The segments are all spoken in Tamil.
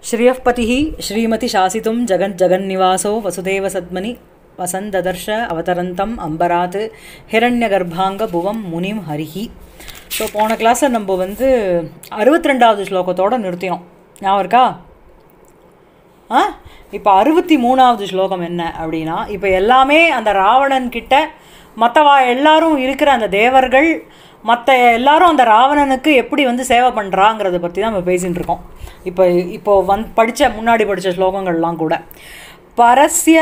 श्रियःपतिः श्रीमतिशासितुं जगज्जगन्निवासो वसुदेवसद्मनि वसन्ददर्श अवतरन्तम् अम्बरात् ஹிரண்யகர்ப்பாங்க புவம் முனிம் ஹரிஹி ஸோ போன கிளாஸில் நம்ம வந்து அறுபத்தி ரெண்டாவது ஸ்லோகத்தோடு நிறுத்தினோம் ஞாபகம் இருக்கா ஆ இப்போ அறுபத்தி மூணாவது ஸ்லோகம் என்ன அப்படின்னா இப்போ எல்லாமே அந்த ராவணன் கிட்ட மற்றவா எல்லாரும் இருக்கிற அந்த தேவர்கள் மற்ற எல்லாரும் அந்த ராவணனுக்கு எப்படி வந்து சேவை பண்ணுறாங்கிறத பற்றி தான் நம்ம பேசிகிட்டு இருக்கோம் இப்போ இப்போ வந் படித்த முன்னாடி படித்த ஸ்லோகங்கள்லாம் கூட பரஸ்ய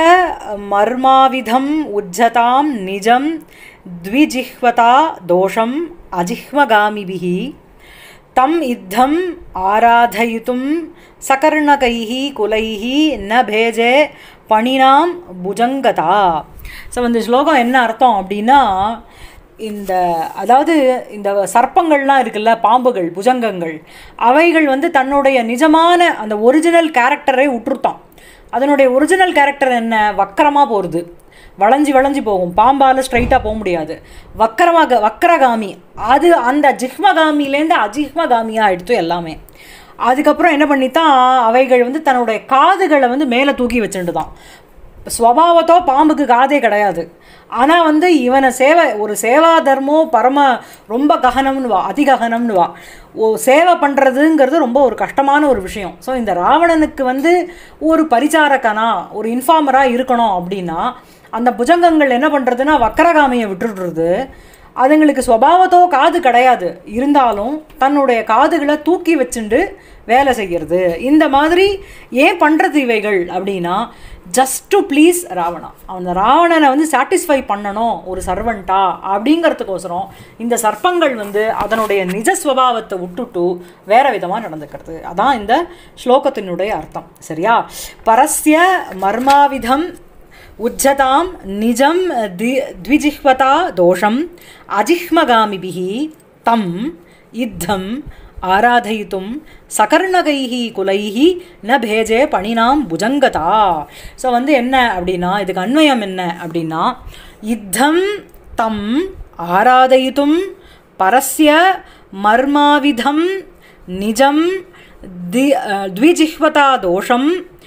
மர்மாவிதம் உஜ்ஜதாம் நிஜம் த்விஜிஹ்வதா தோஷம் அஜிஹ்மகாமிபிஹி தம் இத்தம் ஆராதயித்தும் சகர்ணகைः குலைः ந பேஜே பணினாம் புஜங்கதா ஸோ இந்த ஸ்லோகம் என்ன அர்த்தம் அப்படின்னா இந்த அதாவது இந்த சர்ப்பங்கள்லாம் இருக்குல்ல பாம்புகள் புஜங்கங்கள் அவைகள் வந்து தன்னுடைய நிஜமான அந்த ஒரிஜினல் கேரக்டரை விட்டுருத்தான் அதனுடைய ஒரிஜினல் கேரக்டர் என்ன வக்கரமாக போகிறது வளைஞ்சி வளைஞ்சி போகும் பாம்பால் ஸ்ட்ரைட்டாக போக முடியாது வக்கரமாக வக்கரகாமி அது அந்த ஜிஹ்மகாமிலேருந்து அஜிஹ்மகாமியாக எடுத்து எல்லாமே அதுக்கப்புறம் என்ன பண்ணித்தான் அவைகள் வந்து தன்னுடைய காதுகளை வந்து மேலே தூக்கி வச்சுட்டு தான் ஸ்வபாவத்தோ பாம்புக்கு காதே கிடையாது ஆனால் வந்து இவனை சேவை ஒரு சேவா தர்மம் பரம ரொம்ப ககனம்னு வா அதிககனம்னு வா ஓ சேவை பண்ணுறதுங்கிறது ரொம்ப ஒரு கஷ்டமான ஒரு விஷயம் ஸோ இந்த ராவணனுக்கு வந்து ஒரு பரிச்சாரக்கனா ஒரு இன்ஃபார்மராக இருக்கணும் அப்படின்னா அந்த புஜங்கங்கள் என்ன பண்ணுறதுன்னா வக்கரகாமியை விட்டுடுறது அதுங்களுக்கு ஸ்வபாவத்தோ காது கிடையாது இருந்தாலும் தன்னுடைய காதுகளை தூக்கி வச்சுண்டு வேலை செய்கிறது இந்த மாதிரி ஏன் பண்ணுறது இவைகள் அப்படின்னா ஜஸ்ட் டு ப்ளீஸ் ராவணா அந்த ராவணனை வந்து சாட்டிஸ்ஃபை பண்ணணும் ஒரு சர்வெண்ட்டா அப்படிங்கிறதுக்கோசரம் இந்த சர்ப்பங்கள் வந்து அதனுடைய நிஜ ஸ்வபாவத்தை விட்டுட்டு வேற விதமாக நடந்துக்கிறது அதான் இந்த ஸ்லோகத்தினுடைய அர்த்தம் சரியா பரஸ்ய மர்மாவிதம் உஜ்ஜதாம் நிஜம் தி த்விஜிஹ்வதா தோஷம் அஜிஹ்மகாமிபிஹி தம் யுத்தம் ஆராதயித்தும் சகர்ணகைஹி குலைஹி ந பேஜே பணினாம் புஜங்கதா ஸோ வந்து என்ன அப்படின்னா இதுக்கு அன்வயம் என்ன அப்படின்னா யுத்தம் தம் ஆராதயித்தும் பரஸ்ய மர்மாவிதம் நிஜம் தி த்விஜிஹ்வதா தோஷம்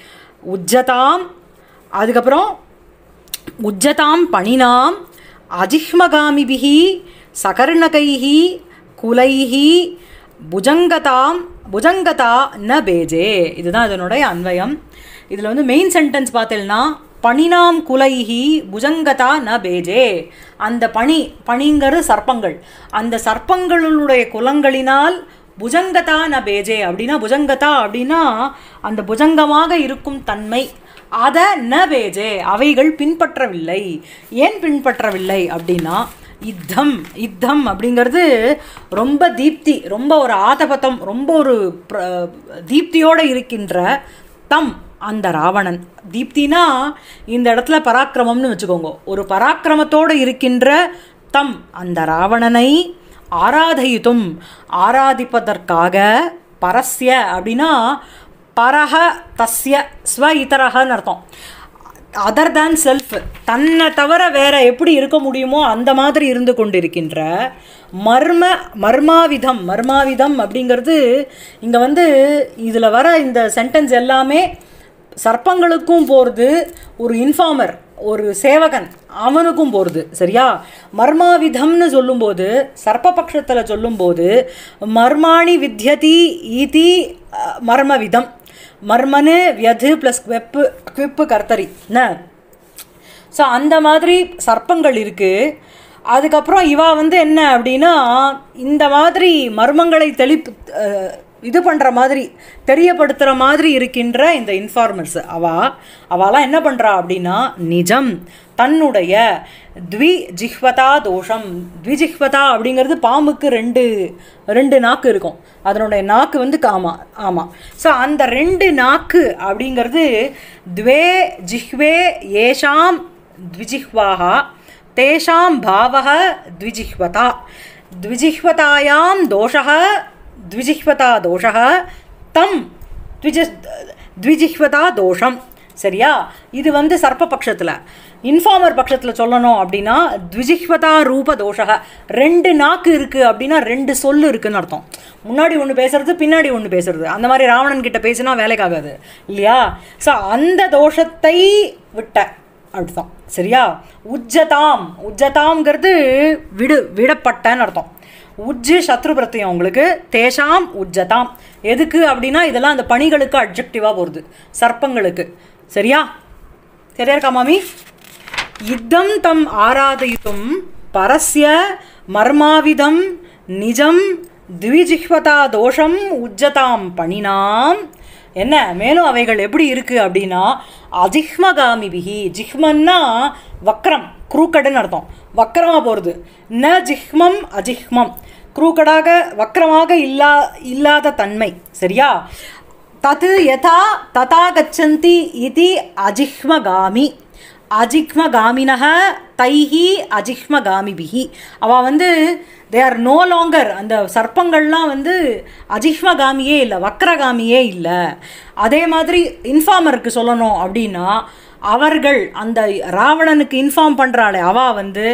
உஜ்ஜதாம் அதுக்கப்புறம் உஜ்ஜதாம் பணினாம் அஜிஹ்மகாமிபிஹி சகர்ணகைஹி குலைஹி புஜங்கதாம் புஜங்கதா ந பேஜே இதுதான் இதனுடைய அன்வயம் இதில் வந்து மெயின் சென்டென்ஸ் பார்த்தீங்கன்னா பணினாம் குலைஹி புஜங்கதா ந பேஜே அந்த பனி பனிங்கிறது சர்ப்பங்கள் அந்த சர்ப்பங்களுடைய குலங்களினால் புஜங்கதா ந பேஜே அப்படின்னா புஜங்கதா அப்படின்னா அந்த புஜங்கமாக இருக்கும் தன்மை அதை ந பேஜே அவைகள் பின்பற்றவில்லை ஏன் பின்பற்றவில்லை அப்படின்னா யுத்தம் யுத்தம் அப்படிங்கிறது ரொம்ப தீப்தி ரொம்ப ஒரு ஆதபத்தம் ரொம்ப ஒரு தீப்தியோடு இருக்கின்ற தம் அந்த ராவணன் தீப்தினா இந்த இடத்துல பராக்கிரமம்னு வச்சுக்கோங்க ஒரு பராக்கிரமத்தோடு இருக்கின்ற தம் அந்த ராவணனை ஆராதயித்தும் ஆராதிப்பதற்காக பரஸ்ய அப்படின்னா பரஹ தஸ்ய ஸ்வ இதரகன்னு அர்த்தம் அதர் தேன் செல்ஃப் தன்னை தவிர வேற எப்படி இருக்க முடியுமோ அந்த மாதிரி இருந்து கொண்டிருக்கின்ற மர்ம மர்மாவிதம் மர்மாவிதம் அப்படிங்கிறது இங்கே வந்து இதில் வர இந்த சென்டென்ஸ் எல்லாமே சர்ப்பங்களுக்கும் போகிறது ஒரு இன்ஃபார்மர் ஒரு சேவகன் அவனுக்கும் போகிறது சரியா மர்மாவிதம்னு சொல்லும்போது சர்ப்பபக்ஷத்தில் சொல்லும்போது மர்மாணி வித்யதி ஈதி மர்மவிதம் மர்மனு வியது ப்ளஸ் வெப்பு குவிப்பு கர்த்தரி என்ன ஸோ அந்த மாதிரி சர்ப்பங்கள் இருக்குது அதுக்கப்புறம் இவா வந்து என்ன அப்படின்னா இந்த மாதிரி மர்மங்களை தெளிப்பு இது பண்ணுற மாதிரி தெரியப்படுத்துகிற மாதிரி இருக்கின்ற இந்த இன்ஃபார்மர்ஸ் அவா அவளாம் என்ன பண்ணுறா அப்படின்னா நிஜம் தன்னுடைய த்வி ஜிஹ்வதா தோஷம் த்விஜிஹ்வதா அப்படிங்கிறது பாம்புக்கு ரெண்டு ரெண்டு நாக்கு இருக்கும் அதனுடைய நாக்கு வந்து காமா ஆமாம் ஸோ அந்த ரெண்டு நாக்கு அப்படிங்கிறது துவே ஜிஹ்வே ஏஷாம் த்விஜிஹ்வாகா தேஷாம் பாவக த்விஜிஹ்வதா த்விஜிஹ்வதாயாம் தோஷः द्विजिह्वता दोषः तं द्विज द्विजिह्वता दोषं சரியா இது வந்து சர்ப்ப பட்சத்தில் இன்ஃபார்மர் பட்சத்தில் சொல்லணும் அப்படின்னா த்விஜிஹ்வதா ரூப தோஷக ரெண்டு நாக்கு இருக்குது அப்படின்னா ரெண்டு சொல்லு இருக்குன்னு அர்த்தம் முன்னாடி ஒன்று பேசுறது பின்னாடி ஒன்று பேசுறது அந்த மாதிரி ராவணன் கிட்ட பேசினா வேலைக்காகாது இல்லையா ஸோ அந்த தோஷத்தை விட்ட அர்த்தம் சரியா உஜ்ஜதாம் உஜ்ஜதாம்ங்கிறது விடு விடப்பட்டன்னு அர்த்தம் உஜ்ஜு சத்ரு பிரத்தியம் உங்களுக்கு தேஷாம் உஜ்ஜதாம் எதுக்கு அப்படின்னா இதெல்லாம் அந்த பணிகளுக்கு அப்ஜெக்டிவாக போகிறது சர்ப்பங்களுக்கு சரியா சரியா இருக்கா மாமி யுத்தம் தம் ஆராதயித்தும் பரஸ்ய மர்மாவிதம் நிஜம் த்விஜிஹ்வதா தோஷம் உஜ்ஜதாம் பணினாம் என்ன மேலும் அவைகள் எப்படி இருக்கு அப்படின்னா அஜிஹ்மகாமிபிகி ஜிஹ்மன்னா வக்ரம் குரூக்கடுன்னு அர்த்தம் வக்கரமாக போகிறது ந ஜிஹ்மம் அஜிஹ்மம் குரூக்கடாக வக்கரமாக இல்லா இல்லாத தன்மை சரியா தத் யதா ததா கச்சந்தி இது அஜிஹ்மகாமி அஜிஹ்மகாமினக தைஹி அஜிஹ்மகாமிபிஹி அவள் வந்து தே ஆர் நோ லாங்கர் அந்த சர்ப்பங்கள்லாம் வந்து அஜிஹ்மகாமியே இல்லை வக்ரகாமியே இல்லை அதே மாதிரி இன்ஃபார்மருக்கு சொல்லணும் அப்படின்னா அவர்கள் அந்த ராவணனுக்கு இன்ஃபார்ம் பண்ணுறாளே அவ வந்து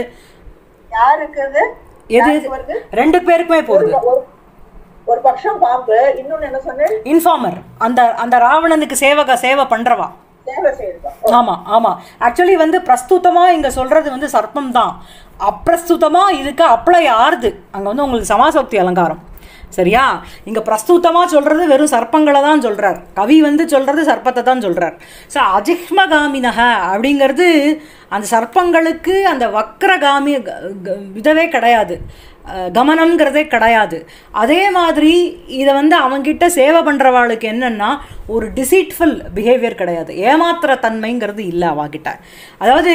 யாருக்கு அது எது யாருக்கு வருது ரெண்டு பேருக்குமே போகுது ஒரு- ஒரு பட்சம் பாம்பு இன்னொன்னு என்ன சொன்னேன் இன்ஃபார்மர் அந்த அந்த ராவணனுக்கு சேவக சேவை பண்ணுறவா சேவை செய்யுது ஆமாம் ஆமாம் ஆக்சுவலி வந்து பிரஸ்துதமாக இங்கே சொல்கிறது வந்து சர்ப்பம் தான் அப்பிரஸ்துதமாக இதுக்கு அப்ளை ஆறுது அங்கே வந்து உங்களுக்கு சமாசோக்தி அலங்காரம் சரியா இங்கே பிரஸ்துதமாக சொல்கிறது வெறும் சர்ப்பங்களை தான் சொல்கிறார் கவி வந்து சொல்கிறது சர்ப்பத்தை தான் சொல்கிறார் ஸோ அஜிஹ்மகாமினக அப்படிங்கிறது அந்த சர்ப்பங்களுக்கு அந்த வக்ரகாமி க- க- இதவே கிடையாது அஹ், கமனம்ங்கிறதே கிடையாது அதே மாதிரி இதை வந்து அவங்கிட்ட சேவை பண்ணுறவாளுக்கு என்னென்னா ஒரு டிசீட்ஃபுல் பிஹேவியர் கிடையாது ஏமாத்துற தன்மைங்கிறது இல்லை அவகிட்ட அதாவது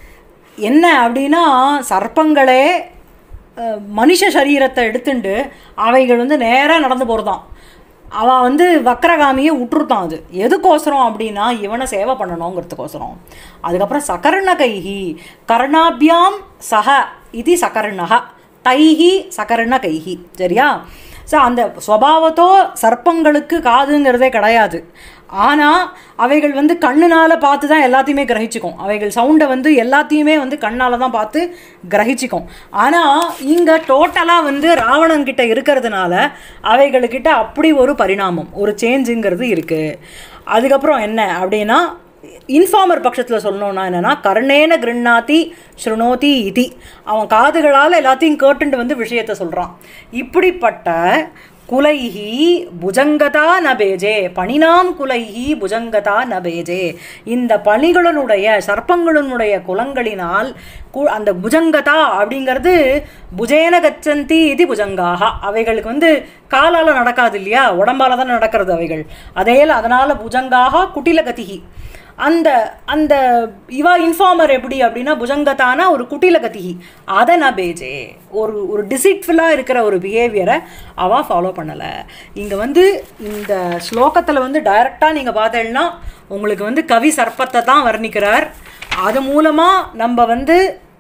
என்ன அப்படின்னா சர்ப்பங்களே அஹ், மனுஷ சரீரத்தை எடுத்துண்டு அவைகள் வந்து நேராக நடந்து போகிறதாம் அவன் வந்து வக்ரகாமியை விட்டுருத்தான் அது எதுக்கோசரம் அப்படின்னா இவனை சேவை பண்ணணுங்கிறதுக்கோசரம் அதுக்கப்புறம் சகர்ண கைஹி கர்ணாபியாம் சக இது சகர்ணக தைஹி சகர்ண கைஹி சரியா ஸோ அந்த ஸ்வபாவத்தோ சர்ப்பங்களுக்கு காதுங்கிறதே கிடையாது ஆனால் அவைகள் வந்து கண்ணுனால் பார்த்து தான் எல்லாத்தையுமே கிரகிச்சிக்கும் அவைகள் சவுண்டை வந்து எல்லாத்தையுமே வந்து கண்ணால் தான் பார்த்து கிரகிச்சிக்கும் ஆனால் இங்கே டோட்டலாக வந்து ராவணன் கிட்ட இருக்கிறதுனால அவைகளுக்கிட்ட அப்படி ஒரு பரிணாமம் ஒரு சேஞ்சுங்கிறது இருக்குது அதுக்கப்புறம் என்ன அப்படின்னா இன்ஃபார்மர் பட்சத்தில் சொல்லணும்னா என்னென்னா கர்ணேன கிருண்ணாதி ஸ்ருணோதி இதி அவன் காதுகளால் எல்லாத்தையும் கேட்டுண்டு வந்து விஷயத்த சொல்கிறான் இப்படிப்பட்ட குலைஹி புஜங்கதா நபேஜே பணினாம் குலைஹி புஜங்கதா நபேஜே இந்த பணிகளுடைய சர்ப்பங்களுடைய குலங்களினால் கு- அந்த புஜங்கதா அப்படிங்கிறது புஜேன கச்சந்தி இது புஜங்காக அவைகளுக்கு வந்து காலால் நடக்காது இல்லையா உடம்பால தான் நடக்கிறது அவைகள் அதே அதனால் புஜங்காக குட்டில கதிகி அந்த அந்த இவா இன்ஃபார்மர் எப்படி அப்படின்னா புஜங்கத்தான ஒரு குட்டில கத்திகி அதை நான் பேஜே ஒரு ஒரு டிசிட்ஃபுல்லாக இருக்கிற ஒரு பிஹேவியரை அவள் ஃபாலோ பண்ணலை இங்கே வந்து இந்த ஸ்லோகத்தில் வந்து டைரெக்டாக நீங்கள் பார்த்தீங்கன்னா உங்களுக்கு வந்து கவி சர்ப்பத்தை தான் வர்ணிக்கிறார் அது மூலமாக நம்ம வந்து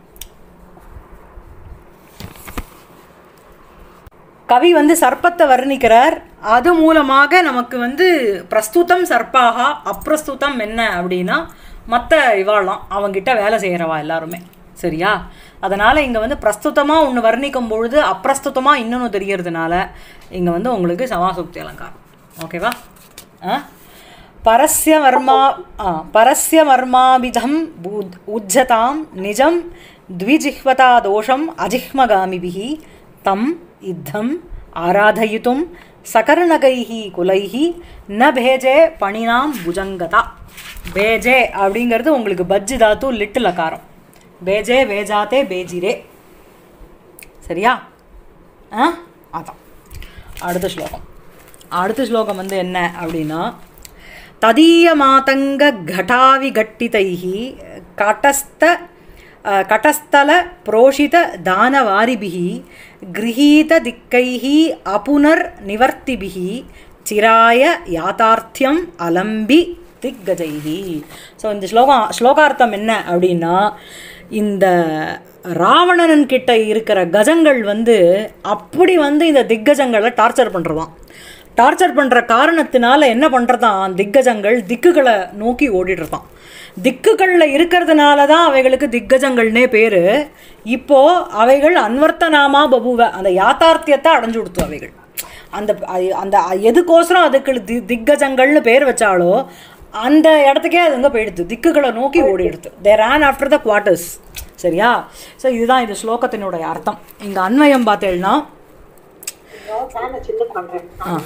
கவி வந்து சர்ப்பத்தை வர்ணிக்கிறார் அது மூலமாக நமக்கு வந்து பிரஸ்துதம் சர்ப்பாக அப்பிரஸ்துதம் என்ன அப்படின்னா மற்ற இவாளாம் அவங்கிட்ட வேலை செய்கிறவா எல்லாருமே சரியா அதனால் இங்கே வந்து பிரஸ்துதமாக ஒன்று வர்ணிக்கும் பொழுது அப்பிரஸ்துதமாக இன்னொன்று தெரியறதுனால இங்கே வந்து உங்களுக்கு சமாசுக்தி அலங்காரம் ஓகேவா ஆ பரஸ்ய மர்மா ஆ பரஸ்ய மர்மாவிதம் பூத் உஜ்ஜதாம் நிஜம் द्विजिह्वता दोषम् अजिह्मगामिभिः तं इद्धम् आराधयितुं सकर्णகைः குலைः ந பேஜே பணினாம் புஜங்கதா பேஜே அப்படிங்கிறது உங்களுக்கு பஜ்ஜி தாத்து லிட்டு லகாரம் பேஜே வேஜாத்தே பேஜிரே சரியா ஆ அதான் அடுத்த ஸ்லோகம் அடுத்த ஸ்லோகம் வந்து என்ன அப்படின்னா ததீயமாதங்க घटाविघट्टितैः कटस्थ कटस्थल प्रोषित दानवारिभिः गृहीतदिक्कैः अपुनर्निवर्तिभिः चिराय யாத்தார்த்தியம் அலம்பி திக்கஜைஹி ஸோ இந்த ஸ்லோகம் ஸ்லோகார்த்தம் என்ன அப்படின்னா இந்த ராவணன் கிட்ட இருக்கிற கஜங்கள் வந்து அப்படி வந்து இந்த திக்கஜங்களை டார்ச்சர் பண்ணுறதாம் டார்ச்சர் பண்ணுற காரணத்தினால என்ன பண்ணுறதான் திக்கஜங்கள் திக்குகளை நோக்கி ஓடிடுறதான் திக்குகளில் இருக்கிறதுனால தான் அவைகளுக்கு திக்கஜங்கள்னே பேர் இப்போ அவைகள் அன்வர்த்தனாமா பபுவ அந்த யாத்தார்த்தியத்தை அடைஞ்சு கொடுத்து அவைகள் அந்த அ- அந்த எதுக்கோசரம் அதுக்கு தி திக்கஜங்கள்னு பேர் வச்சாலோ அந்த இடத்துக்கே அதுங்க போயிடுது திக்குகளை நோக்கி ஓடிடுது they ran after the quarters சரியா ஸோ இதுதான் இந்த ஸ்லோகத்தினுடைய அர்த்தம் இங்கே அன்வயம் பார்த்தேன்னா ஃபேனை சின்ன பண்றேன்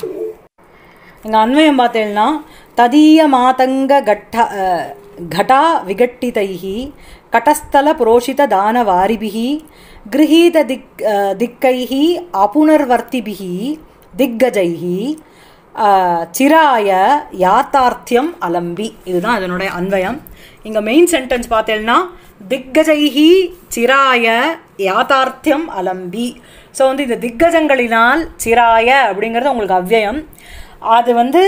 இங்கே அன்வயம் பார்த்தேன்னா ததீய மாதங்க கட்ட அஹ், घटा विघट्टितैः कटस्थलप्रोषितदानवारिभिः गृहीतदिक् अ, दिक्कैः अपुनर्वर्तिभिः दिग्गजैः அ, சிராய யாத்தார்த்தியம் அலம்பி இதுதான் அதனுடைய அன்வயம் இங்கே மெயின் சென்டென்ஸ் பார்த்தேன்னா திக்கஜைஹி சிராய யாத்தார்த்தியம் அலம்பி ஸோ வந்து இந்த திக்கஜங்களினால் சிராய அப்படிங்கிறது உங்களுக்கு அவ்யயம் அது வந்து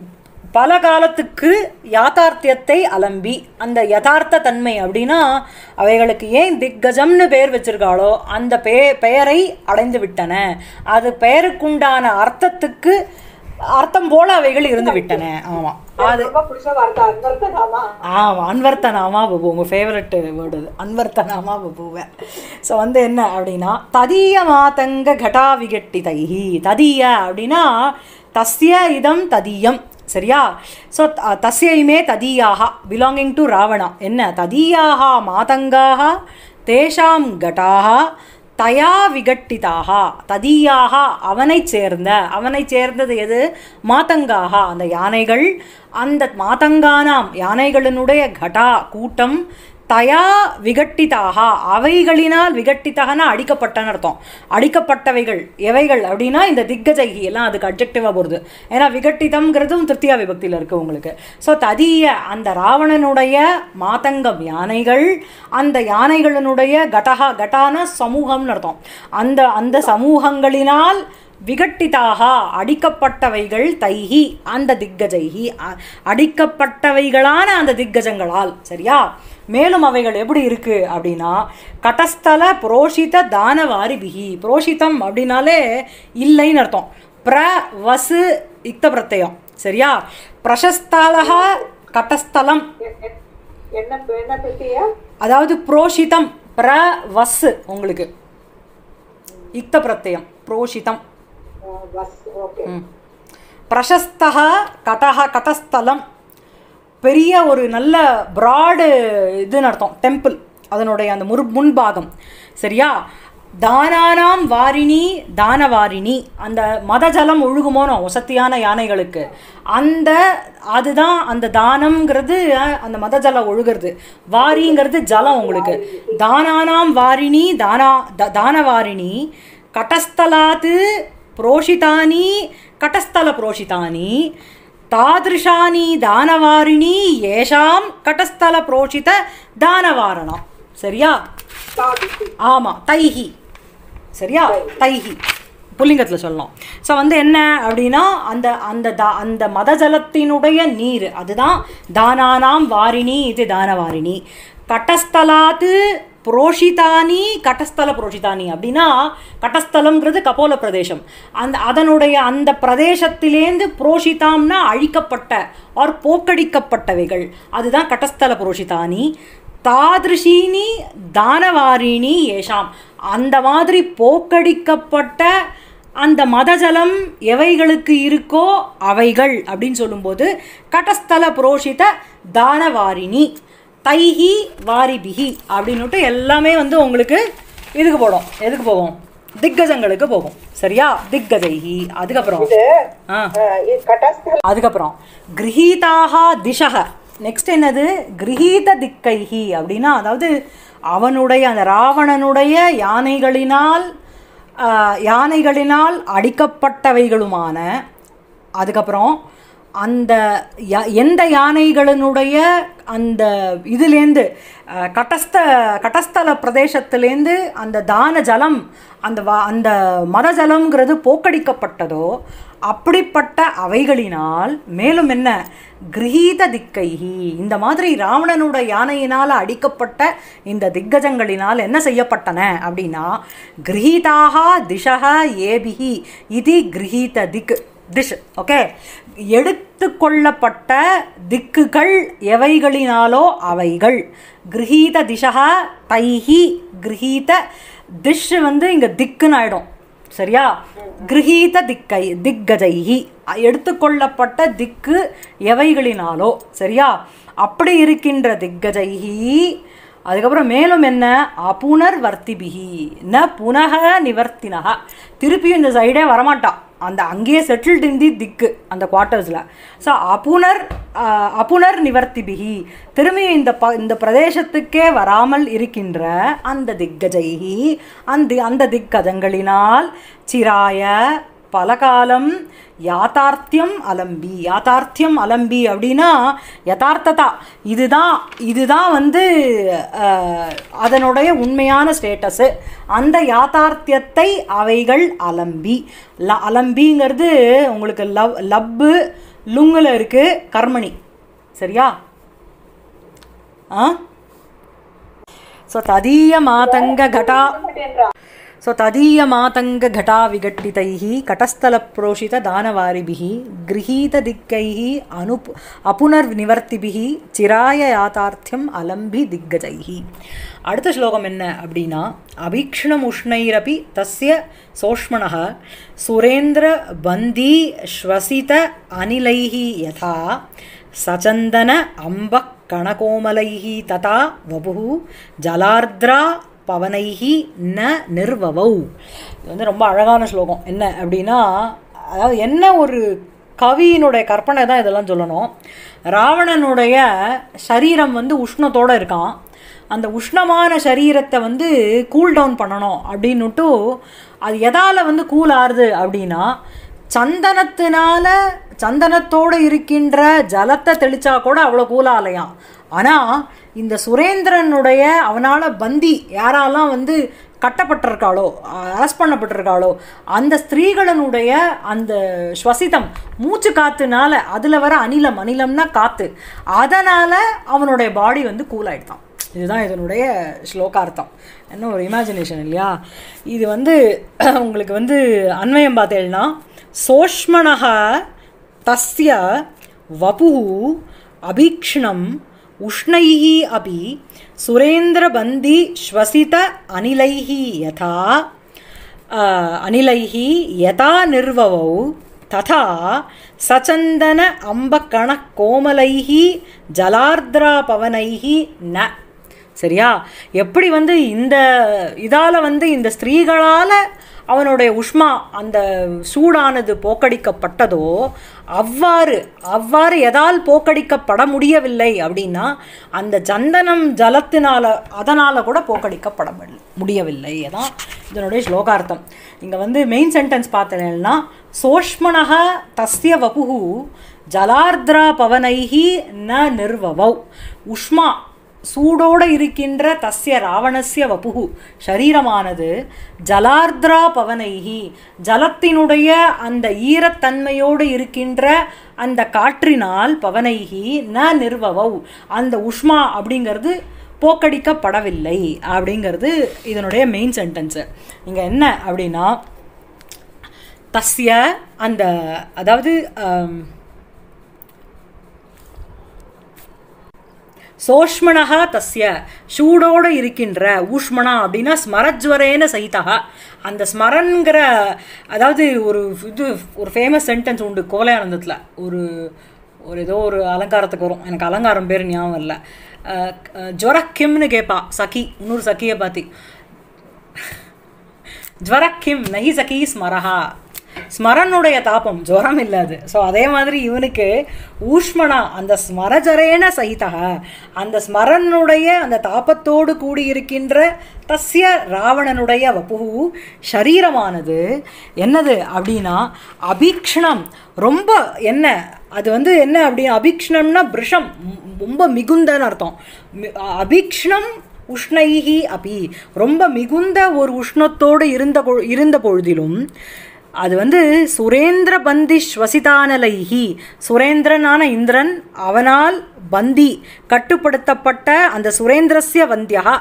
பல காலத்துக்கு யாதார்த்தியத்தை அலம்பி அந்த யதார்த்த தன்மை அப்படின்னா அவைகளுக்கு ஏன் திக்கஜம்னு பெயர் வச்சிருக்காளோ அந்த பெ பெயரை அடைந்து விட்டன அது பெயருக்குண்டான அர்த்தத்துக்கு அர்த்தம் போல அவைகள் இருந்து விட்டன ஆமாம் அது ரொம்ப பிடிச்ச வார்த்தை அன்வர்த்தனாமா ஆமாம் அன்வர்த்தனாமா பபு உங்கள் ஃபேவரட் வேர்டு அது அன்வர்த்தனாமா பபுவேன் ஸோ வந்து என்ன அப்படின்னா ததீய மாதங்க கடா விகட்டி தைஹி ததீய அப்படின்னா தஸ்ய இதம் ததீயம் சரியா ஸோ தஸ்யைமே ததீயாக பிலாங்கிங் டு ராவணா என்ன ததீயாக மாதங்காக தேஷாம் கட்டாக தயா விகட்டிதாக ததீயாக அவனைச் சேர்ந்த அவனைச் சேர்ந்தது எது மாதங்காக அந்த யானைகள் அந்த மாதங்கானாம் யானைகளினுடைய கடா கூட்டம் தயா விகட்டிதாக அவைகளினால் விகட்டித்தகனா அடிக்கப்பட்டன்னு அர்த்தம் அடிக்கப்பட்டவைகள் எவைகள் அப்படின்னா இந்த திக்கஜைகி எல்லாம் அதுக்கு அப்ஜெக்டிவாக போகிறது ஏன்னா விகட்டிதம்ங்கிறதும் திருத்தியா விபக்தியில் இருக்குது உங்களுக்கு ஸோ ததிய அந்த ராவணனுடைய மாதங்கம் யானைகள் அந்த யானைகளினுடைய கடகா கட்டான சமூகம்னு அர்த்தம் அந்த அந்த சமூகங்களினால் விகட்டிதாக அடிக்கப்பட்டவைகள் தைஹி அந்த திக்கஜைஹி அ- அடிக்கப்பட்டவைகளான அந்த திக்கஜங்களால் சரியா மேலும் அவைகள் எப்படி இருக்கு அப்படின்னா கடஸ்தல புரோஷித தானவாரி பிகி புரோஷிதம் அப்படின்னாலே இல்லைன்னு அர்த்தம் பிர வசு இக்த பிரத்யம் சரியா பிரசஸ்தலக கடஸ்தலம் எ- எ- என்ன என்ன பத்தியா அதாவது புரோஷிதம் பிர வசு உங்களுக்கு இக்த பிரத்யம் புரோஷிதம் பஸ் ஓகே பிரசஸ்தக கடக கடஸ்தலம் பெரிய ஒரு நல்ல ப்ராடு இதுன்னு அர்த்தம் டெம்பிள் அதனுடைய அந்த முரு முன்பாகம் சரியா தானானாம் வாரிணி தானவாரிணி அந்த மதஜலம் ஒழுகுமோனோ வசத்தியான யானைகளுக்கு அந்த அதுதான் அந்த தானம்ங்கிறது அஹ், அந்த மதஜலம் ஒழுகிறது வாரிங்கிறது ஜலம் உங்களுக்கு தானானாம் வாரிணி தானா த- தானவாரிணி கடஸ்தலாத்து புரோஷிதானி கடஸ்தல புரோஷிதானி தாதிருஷானி தானவாரிணி ஏஷாம் கடஸ்தல புரோஷித தானவாரணம் சரியா ஆமாம் தைஹி சரியா தைஹி புல்லிங்கத்தில் சொல்லணும் ஸோ வந்து என்ன அப்படின்னா அந்த அந்த தா அந்த மதஜலத்தினுடைய நீர் அதுதான் தானானாம் வாரிணி இது தானவாரிணி கடஸ்தலாத்து புரோஷிதானி கடஸ்தல புரோஷிதானி அப்படின்னா கடஸ்தலம்ங்கிறது கபோல பிரதேசம் அந்த அதனுடைய அந்த பிரதேசத்திலேந்து புரோஷிதாம்னா அழிக்கப்பட்ட ஆர் போக்கடிக்கப்பட்டவைகள் அதுதான் கடஸ்தல புரோஷிதானி தாதிருஷீனி தானவாரிணி ஏஷாம் அந்த மாதிரி போக்கடிக்கப்பட்ட அந்த மதஜலம் எவைகளுக்கு இருக்கோ அவைகள் அப்படின்னு சொல்லும்போது கடஸ்தல புரோஷித தானவாரிணி தைஹி வாரிபிஹி அப்படின்னுட்டு எல்லாமே வந்து உங்களுக்கு இதுக்கு போடும் எதுக்கு போகும் திக்கஜங்களுக்கு போகும் சரியா திக்கஜைஹி அதுக்கப்புறம் ஆ கடஸ்தல அதுக்கப்புறம் கிரகீதாக திசக நெக்ஸ்ட் என்னது கிரகீத திக்கைஹி அப்படின்னா அதாவது அவனுடைய அந்த ராவணனுடைய யானைகளினால் ஆ, யானைகளினால் அடிக்கப்பட்டவைகளுமான அதுக்கப்புறம் அந்த யா- எந்த யானைகளினுடைய அந்த இதுலேருந்து அஹ், கடஸ்த கடஸ்தல பிரதேசத்திலேருந்து அந்த தான ஜலம் அந்த வ அந்த மத ஜலம்ங்கிறது போக்கடிக்கப்பட்டதோ அப்படிப்பட்ட அவைகளினால் மேலும் என்ன கிரகீத திக்கைஹி இந்த மாதிரி ராவணனோட யானையினால் அடிக்கப்பட்ட இந்த திக்கஜங்களினால் என்ன செய்யப்பட்டன அப்படின்னா கிரகீதாக திசக ஏபிஹி இது கிரகீத திக் திஷ் ஓகே எடுத்துக்கொள்ளப்பட்ட திக்குகள் எவைகளினாலோ அவைகள் கிரகீத திசா தைஹி கிரகீத திஷ் வந்து இங்கே திக்குன்னு ஆயிடும் சரியா கிரகீத திக்கை திக்கஜைஹி எடுத்துக்கொள்ளப்பட்ட திக்கு எவைகளினாலோ சரியா அப்படி இருக்கின்ற திக்கஜைஹி அதுக்கப்புறம் மேலும் என்ன அபுனர் வர்த்திபிகி ந புனக நிவர்த்தினக திருப்பியும் இந்த சைடே வரமாட்டான் அந்த அங்கேயே செட்டில்டு இந்தி திக்கு அந்த குவார்ட்டர்ஸில் ஸோ அபுனர் ஆஹ், அபுனர் நிவர்த்திபிகி திரும்பி இந்த ப இந்த பிரதேசத்துக்கே வராமல் இருக்கின்ற அந்த திக்கஜைகி அந்த அந்த திக்கஜங்களினால் சிராய பலகாலம் யாதார்த்தியம் அலம்பி யாதார்த்தியம் அலம்பி அப்படின்னா யதார்த்ததா இதுதான் இதுதான் வந்து அஹ், அதனுடைய உண்மையான ஸ்டேட்டஸு அந்த யாதார்த்தியத்தை அவைகள் அலம்பி ல அலம்பிங்கிறது உங்களுக்கு லவ் லப்பு லுங்கில் இருக்குது கர்மணி சரியா ஆ ஸோ ததீய மாதங்க கடா ಸೊ तदीयमातङ्गघटाविघट्टितैः कटस्थलप्रोषितदानवारिभिः गृहीतदिक्कैः अनुप् अपुनर्निवर्तिभिः चिराय यातार्थ्यम् अलम्बि दिग्गजैः அடுத்த ஸ்லோகம் என்ன அப்படின்னா அபீக்ஷணம் உஷ்ணைரபி தஸ்ய சோஷ்மணः சுரேந்திர பந்தி ஸ்வசித அனிலைः யதா சச்சந்தன அம்ப கணகோமலைः ததா வபுः ஜலார்த்ரா பவனைஹி ந நிர்வவௌ இது வந்து ரொம்ப அழகான ஸ்லோகம் என்ன அப்படின்னா அதாவது என்ன ஒரு கவியினுடைய கற்பனை தான் இதெல்லாம் சொல்லணும் ராவணனுடைய சரீரம் வந்து உஷ்ணத்தோடு இருக்கான் அந்த உஷ்ணமான சரீரத்தை வந்து கூல் டவுன் பண்ணணும் அப்படின்னுட்டு அது எதால் வந்து கூல் ஆறுது அப்படின்னா சந்தனத்தினால சந்தனத்தோடு இருக்கின்ற ஜலத்தை தெளிச்சா கூட அவ்வளோ கூலாலையாம் ஆனால் இந்த சுரேந்திரனுடைய அவனால் பந்தி யாரெல்லாம் வந்து கட்டப்பட்டிருக்காளோ அரெஸ்ட் பண்ணப்பட்டிருக்காளோ அந்த ஸ்திரீகளினுடைய அந்த ஸ்வசிதம் மூச்சு காத்துனால அதில் வர அனிலம் அனிலம்னா காற்று அதனால் அவனுடைய பாடி வந்து கூல் ஆயிடுதான் இதுதான் இதனுடைய ஸ்லோகார்த்தம் என்ன ஒரு இமேஜினேஷன் இல்லையா இது வந்து உங்களுக்கு வந்து அன்வயம் பார்த்தேன்னா சோஷ்மணக தஸ்ய வபு அபீக்ஷ்ணம் உஷ்ணைः अपि सुरेन्द्रबन्दी श्वसित अनिलैः यथा अ, अनिलैः यथा निर्ववौ तथा सचन्दन अम्बकणकोमलैः जलार्द्रापवनैः न சரியா எப்படி வந்து இந்த இதால் வந்து இந்த ஸ்திரீகளால் அவனுடைய உஷ்மா அந்த சூடானது போக்கடிக்கப்பட்டதோ அவ்வாறு அவ்வாறு எதால் போக்கடிக்கப்பட முடியவில்லை அப்படின்னா அந்த சந்தனம் ஜலத்தினால அதனால் கூட போக்கடிக்கப்பட முடியல- முடியவில்லை அதான் இதனுடைய ஸ்லோகார்த்தம் இங்கே வந்து மெயின் சென்டென்ஸ் பார்த்தேன்னா சோஷ்மணக தஸ்ய வபுகு ஜலார்த்ரா பவனைஹி ந நிர்வவௌ உஷ்மா சூடோடு இருக்கின்ற தஸ்ய ராவணஸ்ய வபுகு சரீரமானது ஜலார்த்ரா பவனைஹி ஜலத்தினுடைய அந்த ஈரத்தன்மையோடு இருக்கின்ற அந்த காற்றினால் பவனைஹி ந நிர்வவௌ அந்த உஷ்மா அப்படிங்கிறது போக்கடிக்கப்படவில்லை அப்படிங்கிறது இதனுடைய மெயின் சென்டென்ஸு இங்கே என்ன அப்படின்னா தஸ்ய அந்த அதாவது ஆம், சோஷ்மணா தஸ்ய சூடோடு இருக்கின்ற ஊஷ்மணா அப்படின்னா ஸ்மரஜ்வரேன சகிதா அந்த ஸ்மரன்கிற அதாவது ஒரு இது ஒரு ஃபேமஸ் சென்டென்ஸ் உண்டு கோலையானந்தத்தில் ஒரு ஒரு ஏதோ ஒரு அலங்காரத்துக்கு வரும் எனக்கு அலங்காரம் பேர் ஞாபகம் இல்லை அஹ், அஹ், ஜொரக்கிம்னு கேட்பா சகி இன்னொரு சகியை பார்த்தி ஜ்வரக்கிம் நஹி சகி ஸ்மரஹா ஸ்மரனுடைய தாபம் ஜுவரம் இல்லாது ஸோ அதே மாதிரி இவனுக்கு ஊஷ்மணா அந்த ஸ்மரஜரேன சகிதா அந்த ஸ்மரனுடைய அந்த தாபத்தோடு கூடியிருக்கின்ற தஸ்ய ராவணனுடைய வபு சரீரமானது என்னது அப்படின்னா அபீக்ஷணம் ரொம்ப என்ன அது வந்து என்ன அப்படின்னா அபீக்ஷணம்னா பிருஷம் ரொம்ப மிகுந்தன்னு அர்த்தம் மி- அபீக்ஷணம் உஷ்ணைஹி அபி ரொம்ப மிகுந்த ஒரு உஷ்ணத்தோடு இருந்த பொ- இருந்த பொழுதிலும் அது வந்து சுரேந்திர பந்தி ஸ்வசிதானலைஹி சுரேந்திரனான இந்திரன் அவனால் பந்தி கட்டுப்படுத்தப்பட்ட அந்த சுரேந்திரஸ்ய வந்தியா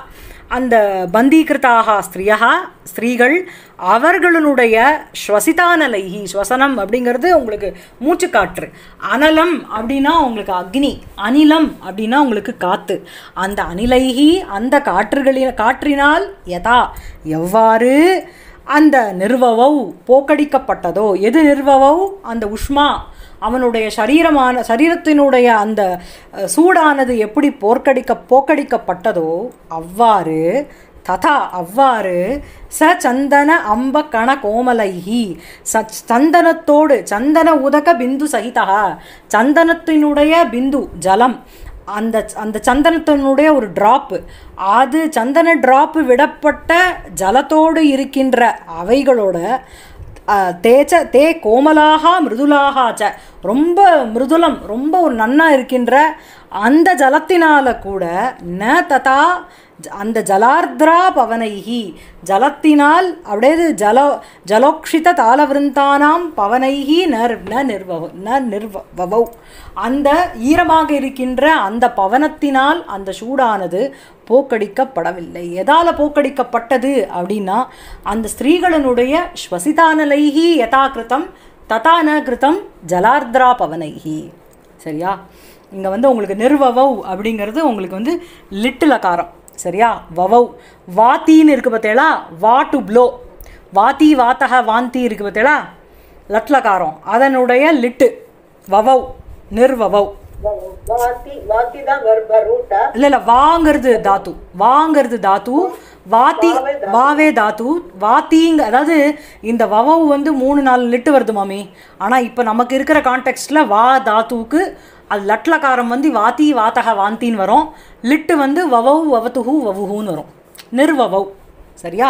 அந்த பந்தீகிருத்தாக ஸ்திரியா ஸ்திரீகள் அவர்களுடைய ஸ்வசிதானலைஹி ஸ்வசனம் அப்படிங்கிறது உங்களுக்கு மூச்சு காற்று அனலம் அப்படின்னா உங்களுக்கு அக்னி அனிலம் அப்படின்னா உங்களுக்கு காத்து அந்த அனிலைஹி அந்த காற்றுகளின் காற்றினால் யதா எவ்வாறு அந்த நிர்வவௌ போக்கடிக்கப்பட்டதோ எது நிர்வவௌ அந்த உஷ்மா அவனுடைய சரீரமான சரீரத்தினுடைய அந்த அஹ், சூடானது எப்படி போர்க்கடிக்க போக்கடிக்கப்பட்டதோ அவ்வாறு ததா அவ்வாறு ச சந்தன அம்ப கண கோமலைஹி ச சந்தனத்தோடு சந்தன உதக பிந்து சகிதா சந்தனத்தினுடைய பிந்து ஜலம் அந்த அந்த சந்தனத்தினுடைய ஒரு ட்ராப்பு அது சந்தன ட்ராப்பு விடப்பட்ட ஜலத்தோடு இருக்கின்ற அவைகளோட அஹ், தேச்ச தே கோமலாக மிருதுலாக ச ரொம்ப மிருதுலம் ரொம்ப ஒரு நன்னா இருக்கின்ற அந்த ஜலத்தினால கூட ந ததா ஜ- அந்த ஜலார்த்ரா பவனைஹி ஜலத்தினால் அப்படியே ஜல ஜலோக்ஷித தாளவிருந்தானாம் பவனைஹி நர் ந நிர்வ ந நிர்வவௌ அந்த ஈரமாக இருக்கின்ற அந்த பவனத்தினால் அந்த சூடானது போக்கடிக்கப்படவில்லை எதால போக்கடிக்கப்பட்டது அப்படின்னா அந்த ஸ்திரீகளினுடைய ஸ்வசிதானலைஹி யதா கிருதம் ததா ந கிருதம் ஜலார்த்ரா பவனைஹி சரியா இங்கே வந்து உங்களுக்கு நிர்வவௌ அப்படிங்கிறது உங்களுக்கு வந்து லிட்டில் அகாரம் சரியா வவௌ வாத்தின்னு இருக்கு பார்த்தேளா வா டு ப்ளோ வாத்தி வாத்தக வாந்தி இருக்கு பார்த்தேளா லட்லகாரம் அதனுடைய லிட்டு வவௌ நிர்வவௌ வாத்தி வாத்தி தான் கர்ப்ப ரூட்டா இல்லை இல்லை வாங்கிறது தாத்து வாங்கிறது தாத்து வாத்தி வாவே தாத்து வாத்திங்க அதாவது இந்த வவவு வந்து மூணு நாலு லிட்டு வருது மாமி ஆனால் இப்போ நமக்கு இருக்கிற கான்டெக்ஸ்டில் வா தாத்துவுக்கு அது லட்லகாரம் வந்து வாத்தி வாத்தக வாந்தின்னு வரும் லிட்டு வந்து வவவு வவத்துஹு வவுஹுன்னு வரும் நிர்வவவ் சரியா